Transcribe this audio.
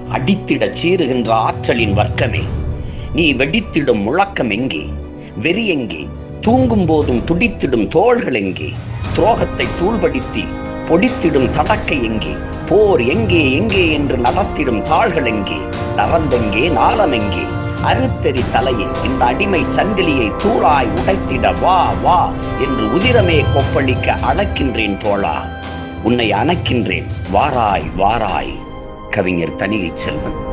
அடித்திடச் சீறுகின்ற ஆற்றலின் வர்க்கமே நீ வெடித்திடும் முழக்கம் எங்கே வெறி எங்கே தூங்கும் போதும் துடித்திடும் தோள்கள் எங்கே துரோகத்தை தூள்படுத்தி பொடித்திடும் தடக்கை எங்கே போர் எங்கே எங்கே என்று நடத்திடும் தாள்கள் எங்கே நரம்பெங்கே நாளம் எங்கே அறுத்தெறி தலையில் இந்த அடிமை சங்கிலியை தூளாய் உடைத்திட வா வா என்று உதிரமே கொப்பளிக்க அழைக்கின்றேன் தோழா உன்னை அணைக்கின்றேன் வாராய் வாராய் கவிஞர் தனிகை செல்வன்